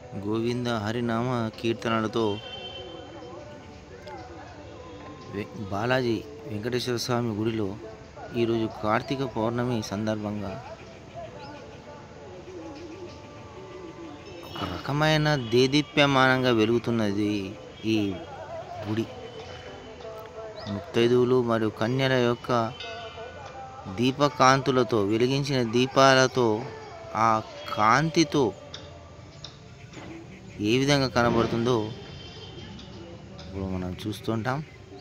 గోవింద హరినామ కీర్తనలతో వె- బాలాజీ వెంకటేశ్వర స్వామి గుడిలో ఈరోజు కార్తీక పౌర్ణమి సందర్భంగా ఒక రకమైన దేదీప్యమానంగా వెలుగుతున్నది ఈ గుడి ముత్తైదువులు మరియు కన్యల యొక్క దీపకాంతులతో వెలిగించిన దీపాలతో ఆ కాంతితో ఏ విధంగా కనబడుతుందో ఇప్పుడు మనం చూస్తుంటాం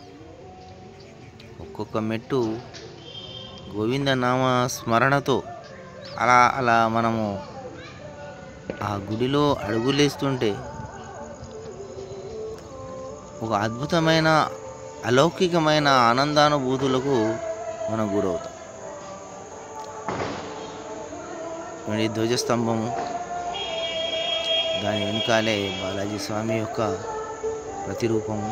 ఒక్కొక్క మెట్టు గోవింద నామ స్మరణతో అలా అలా మనము ఆ గుడిలో అడుగులేస్తుంటే ఒక అద్భుతమైన అలౌకికమైన ఆనందానుభూతులకు మనం గురవుతాం చూడండి ధ్వజస్తంభము దాని వెనుకాలే బాలాజీ స్వామి యొక్క ప్రతిరూపము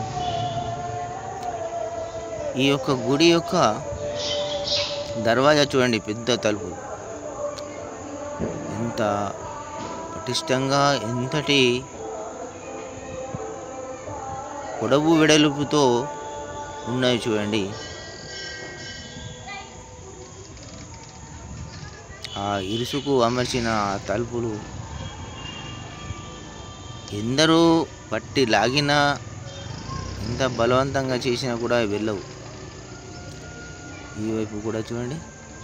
ఈ యొక్క గుడి యొక్క దర్వాజా చూడండి పెద్ద తలుపు ఎంత పటిష్టంగా ఎంతటి పొడవు వెడల్పుతో ఉన్నాయి చూడండి ఆ ఇరుసుకు అమర్చిన ఆ తలుపులు ఎందరో పట్టి లాగినా ఎంత బలవంతంగా చేసినా కూడా వెళ్ళవు ఈ వైపు కూడా చూడండి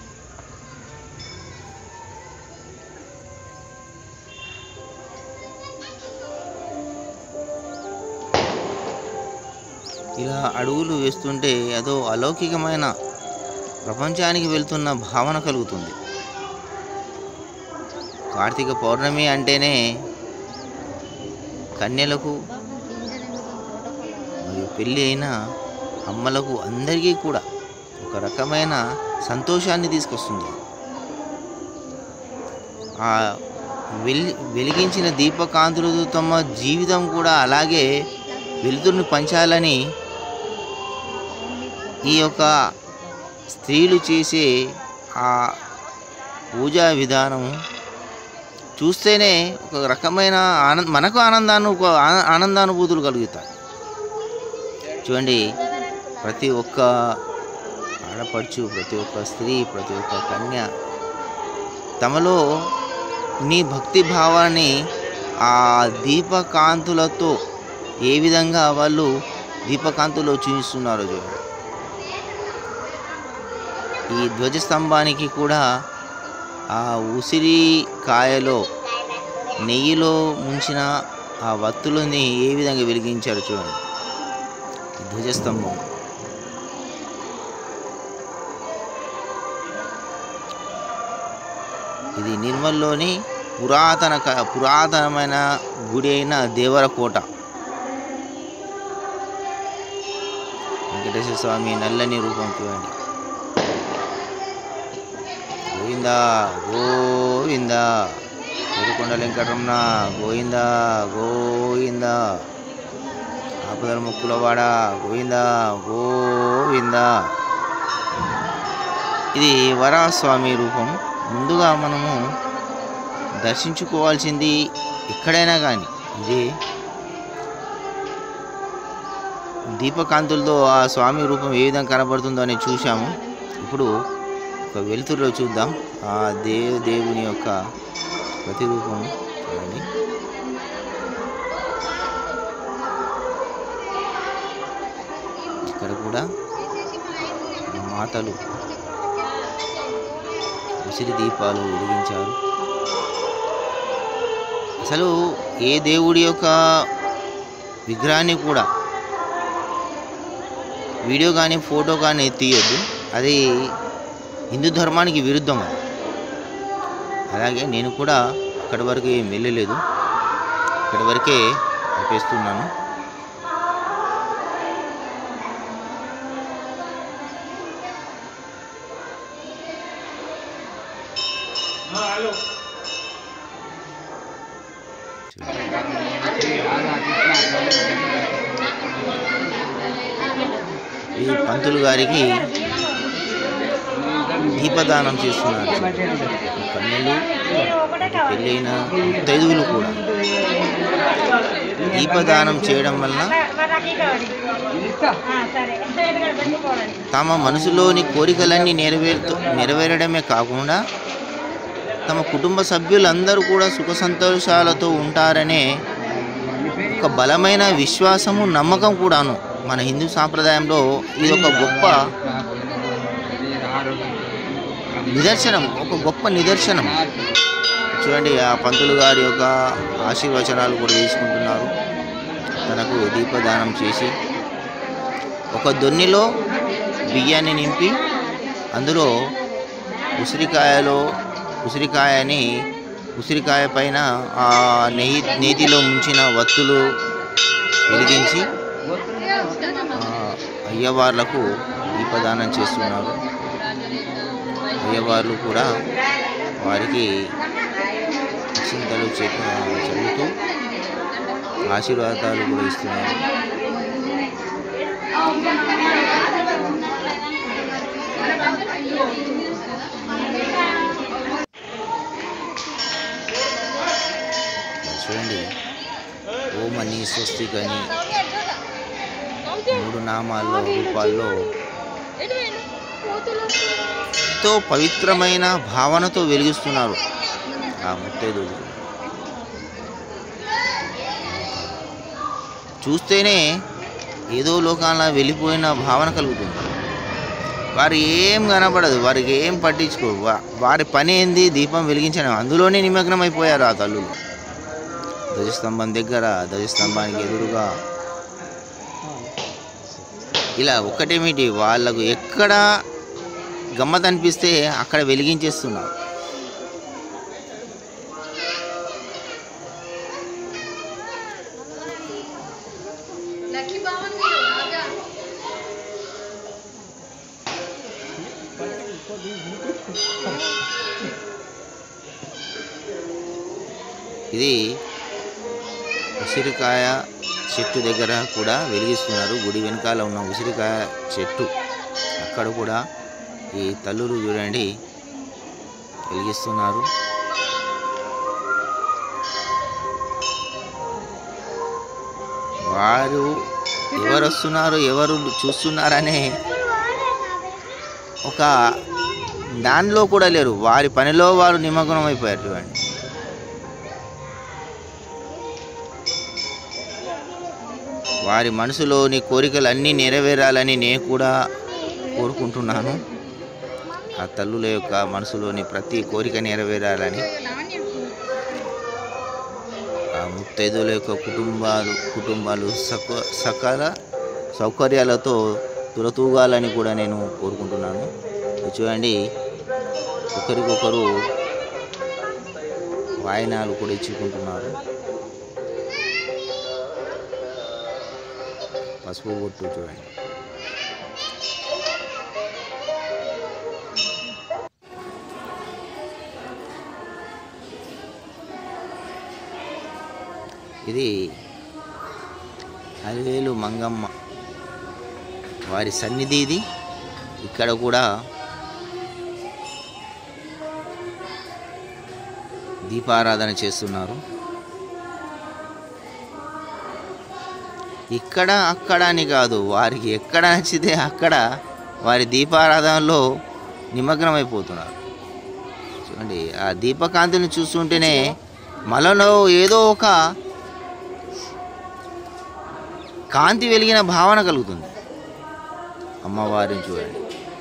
ఇలా అడుగులు వేస్తుంటే అదో అలౌకికమైన ప్రపంచానికి వెళ్తున్న భావన కలుగుతుంది కార్తీక పౌర్ణమి అంటేనే కన్యలకు మరియు పెళ్ళి అయిన అమ్మలకు అందరికీ కూడా ఒక రకమైన సంతోషాన్ని తీసుకొస్తుంది ఆ వెలి వెలిగించిన దీపకాంతులతో తమ జీవితం కూడా అలాగే వెలుతురుని పంచాలని ఈ యొక్క స్త్రీలు చేసే ఆ పూజా విధానం చూస్తేనే ఒక రకమైన ఆనంద మనకు ఆనందాన్ని ఆన- ఆనందానుభూతులు కలుగుతాయి చూడండి ప్రతి ఒక్క ఆడపడుచు ప్రతి ఒక్క స్త్రీ ప్రతి ఒక్క కన్య తమలో నీ భక్తి భావాన్ని ఆ దీపకాంతులతో ఏ విధంగా వాళ్ళు దీపకాంతులో చూపిస్తున్నారో చూడండి ఈ ధ్వజస్తంభానికి కూడా ఆ ఉసిరి కాయలో నెయ్యిలో ముంచిన ఆ వత్తులని ఏ విధంగా వెలిగించారు చూడండి ఈ ధ్వజస్తంభం ఇది నిర్మల్లోని పురాతన క- పురాతనమైన గుడి అయిన దేవరకోట వెంకటేశ్వర స్వామి నల్లని రూపం చూడండి గోవిందా గోవిందా ఏడుకొండ వెంకటరమణ గోవిందా గోవిందా ఆపదల ముక్కులవాడ గోవిందా గోవిందా ఇది వరాస్వామి రూపం ముందుగా మనము దర్శించుకోవాల్సింది ఎక్కడైనా కానీ ఇది దీపకాంతులతో ఆ స్వామి రూపం ఏ విధంగా కనబడుతుందో అని చూసాము ఇప్పుడు ఒక వెలుతురులో చూద్దాం ఆ దేవ్ దేవుని యొక్క ప్రతిరూపం చూడండి ఇక్కడ కూడా మన మాతలు ఉసిరి దీపాలు వెలిగించారు అసలు ఏ దేవుడి యొక్క విగ్రహాన్ని కూడా వీడియో కానీ ఫోటో కానీ తీయొద్దు అది హిందూ ధర్మానికి విరుద్ధం అది అలాగే నేను కూడా అక్కడి వరకు ఏం వెళ్ళలేదు ఇక్కడి వరకే ఆపేస్తున్నాను ఈ పంతులు గారికి దీపదానం చేస్తున్నారు కన్యలు పెళ్ళైన ముత్తైదువులు కూడా దీపదానం చేయడం వలన తమ మనసులోని కోరికలన్నీ నెరవేరుతూ నెరవేరడమే కాకుండా తమ కుటుంబ సభ్యులందరూ కూడా సుఖ సంతోషాలతో ఉంటారనే ఒక బలమైన విశ్వాసము నమ్మకం కూడాను మన హిందూ సాంప్రదాయంలో ఇది ఒక గొప్ప నిదర్శనం ఒక గొప్ప నిదర్శనం చూడండి ఆ పంతులు గారి యొక్క ఆశీర్వచనాలు కూడా తీసుకుంటున్నారు తనకు దీపదానం చేసి ఒక దొన్నిలో బియ్యాన్ని నింపి అందులో ఉసిరికాయలో ఉసిరికాయని ఉసిరికాయ పైన ఆ నెయ్యి నేతిలో ముంచిన వత్తులు వెలిగించి ఆ, అయ్యవార్లకు దీపదానం చేస్తున్నారు అయ్యవార్లు కూడా వారికి చింతలు చల్లుతూ ఆశీర్వాదాలు కూడా ఇస్తున్నారు చూడండి ఓం అని స్వస్తిక్ అని మూడు నామాల్లో రూపాల్లో ఎంతో పవిత్రమైన భావనతో వెలిగిస్తున్నారు ఆ ముత్తైదులు చూస్తేనే ఏదో లోకాల వెళ్ళిపోయిన భావన కలుగుతుంది వారు ఏం కనపడదు వారికి ఏం పట్టించుకోరు వా- వారి పని ఏంది దీపం వెలిగించడం అందులోనే నిమగ్నం అయిపోయారు ఆ తల్లులు ధ్వజస్తంభం దగ్గర ధ్వజస్తంభానికి ఎదురుగా ఇలా ఒక్కటేమిటి వాళ్ళకు ఎక్కడ గమ్మత్ అనిపిస్తే అక్కడ వెలిగించేస్తున్నారు లక్కీ బావన్ మీరు బాగా ఇది ఉసిరికాయ చెట్టు దగ్గర కూడా వెలిగిస్తున్నారు గుడి వెనకాల ఉన్న ఉసిరికాయ చెట్టు అక్కడ కూడా ఈ తల్లులు చూడండి వెలిగిస్తున్నారు వారు ఎవరు వస్తున్నారు ఎవరు చూస్తున్నారనే ఒక దానిలో కూడా లేరు వారి పనిలో వారు నిమగ్నం అయిపోయారు చూడండి వారి మనసులోని కోరికలన్నీ నెరవేరాలని నేను కూడా కోరుకుంటున్నాను ఆ తల్లుల యొక్క మనసులోని ప్రతి కోరిక నెరవేరాలని ఆ ముత్తైదుల యొక్క కుటుంబాలు కుటుంబాలు సక సకల సౌకర్యాలతో తులతూగాలని కూడా నేను కోరుకుంటున్నాను ఇది చూడండి ఒకరికొకరు వాయినాలు కూడా ఇచ్చుకుంటున్నారు పసుపు బొట్టు చూడండి ఇది అలివేలు మంగమ్మ వారి సన్నిధి ఇది ఇక్కడ కూడా దీపారాధన చేస్తున్నారు ఇక్కడ అక్కడ అని కాదు వారికి ఎక్కడ నచ్చితే అక్కడ వారి దీపారాధనలో నిమగ్నమైపోతున్నారు చూడండి ఆ దీపకాంతిని చూస్తుంటేనే మనలో ఏదో ఒక కాంతి వెలిగిన భావన కలుగుతుంది అమ్మవారిని చూడండి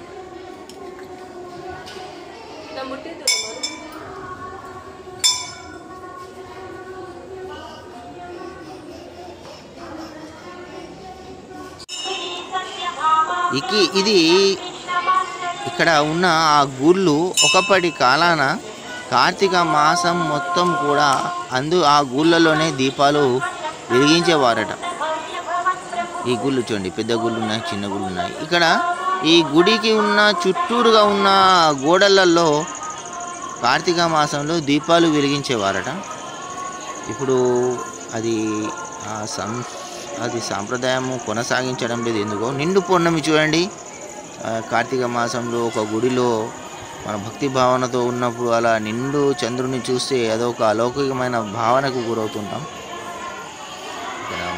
ఇకి ఇది ఇక్కడ ఉన్న ఆ గుళ్ళు ఒకప్పటి కాలాన కార్తీక మాసం మొత్తం కూడా అందు ఆ గుళ్ళలోనే దీపాలు వెలిగించేవారట ఈ గుళ్ళు చూడండి పెద్ద గుళ్ళు ఉన్నాయి చిన్న గుళ్ళు ఉన్నాయి ఇక్కడ ఈ గుడికి ఉన్న చుట్టూరుగా ఉన్న గోడలలో కార్తీక మాసంలో దీపాలు వెలిగించేవారట ఇప్పుడు అది ఆ సం అది సాంప్రదాయము కొనసాగించడం లేదు ఎందుకో నిండు పౌర్ణమి చూడండి ఆ కార్తీక మాసంలో ఒక గుడిలో మన భక్తి భావనతో ఉన్నప్పుడు అలా నిండు చంద్రుని చూస్తే అదొక అలౌకికమైన భావనకు గురవుతుంటాం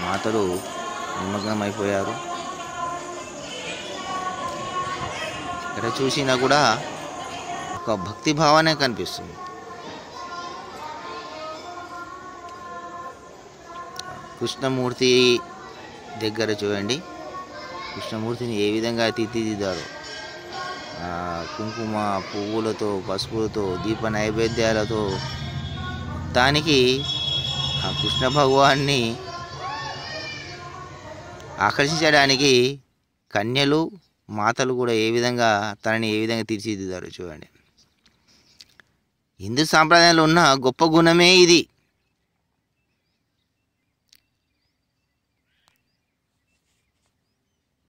మాతలు నిమగ్నమైపోయారు ఎక్కడ చూసినా కూడా ఒక భక్తి భావనే కనిపిస్తుంది కృష్ణమూర్తి దగ్గర చూడండి కృష్ణమూర్తిని ఏ విధంగా తీర్చిదిద్దారు ఆ, కుంకుమ పువ్వులతో పసుపులతో దీప నైవేద్యాలతో దానికి ఆ కృష్ణ భగవాన్ని ఆకర్షించడానికి కన్యలు మాతలు కూడా ఏ విధంగా తనని ఏ విధంగా తీర్చిదిద్దారు చూడండి హిందూ సాంప్రదాయంలో ఉన్న గొప్ప గుణమే ఇది